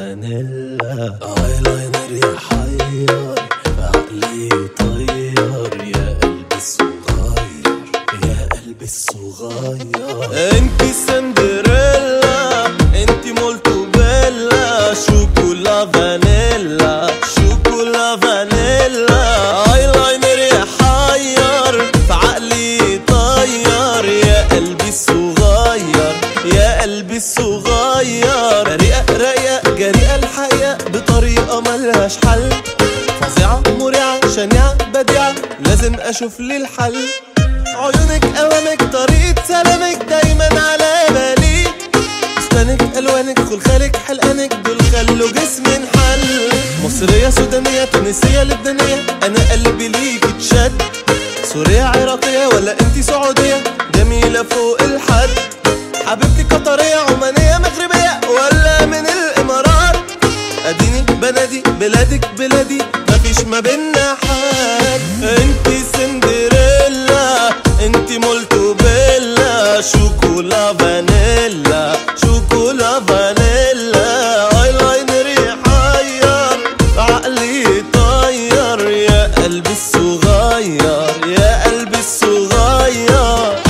فانيلا ايلاينر يحير عقلي يطير يا قلبي الصغير يا قلبي الصغير انتي سندريلا انتي مولتو بيلا شوكولا فانيلا شوكولا فانيلا ايلاينر يحير في عقلي يطير يا قلبي الصغير يا قلبي الصغير رقيقة رقيقة جريئة الحقيقة بطريقة ملهاش حل فظيعة مريعة شنيعة بديعة لازم اشوف لي الحل عيونك قوامك طريقة سلامك دايما على بالي اسنانك الوانك خلخالك حلقانك دول خلوا جسمي انحل مصرية سودانية تونسية لبنانية انا قلبي ليك اتشد سورية عراقية ولا انتي سعودية جميلة فوق الحد حبيبتي قطرية عمانية مغربية ولا من الامارات اديني بنادي بلادك بلادي مفيش ما بينا حد انتي سندريلا انتي مولتو بيلا شوكولا فانيلا شوكولا فانيلا ايلاينر يحير عقلي يطير يا قلبي الصغير يا قلبي الصغير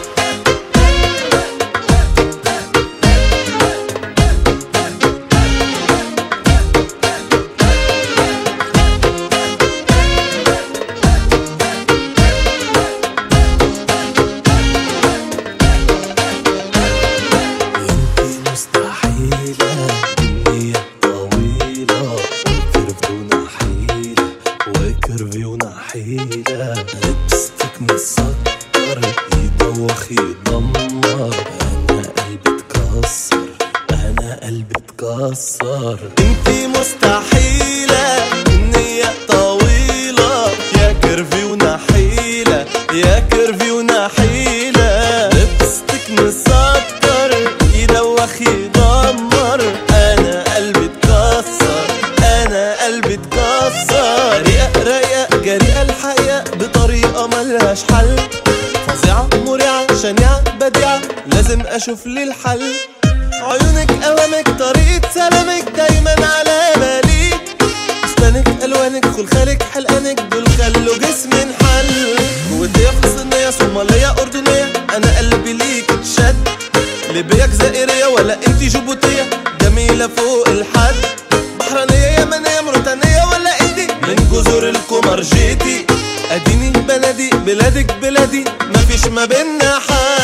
انتي مستحيلة النية طويلة وكيرف ونحيلة وكيرف ونحيلة لبستك مسكر يدوخ يدمر انا قلبي اتكسر انا قلبي اتكسر انتي مستحيلة النية طويلة يا كيرفي ونحيلة يا كيرفي ونحيلة لبستك مسكر يدوخ يدمر انا قلبي اتكسر انا قلبي اتكسر رقيقة رقيقة جريئة الحقيقة بطريقة ملهاش حل فظيعة مريعة شنيعة بديعة لازم اشوف لي الحل عيونك قوامك طريقة سلامك دايما على بالي اسنانك الوانك خلخالك حلقانك دول خلوا جسمي انحل جوتية فلسطينية صومالية اردنية انا قلبي ليك اتشد ليبيا جزائرية ولا انتي جيبوتية جميلة فوق الحد بحرانية يمنية موريتانية ولا انتي من جزر القمر جيتي اديني بلدي بلادك بلادي مفيش ما بينا حد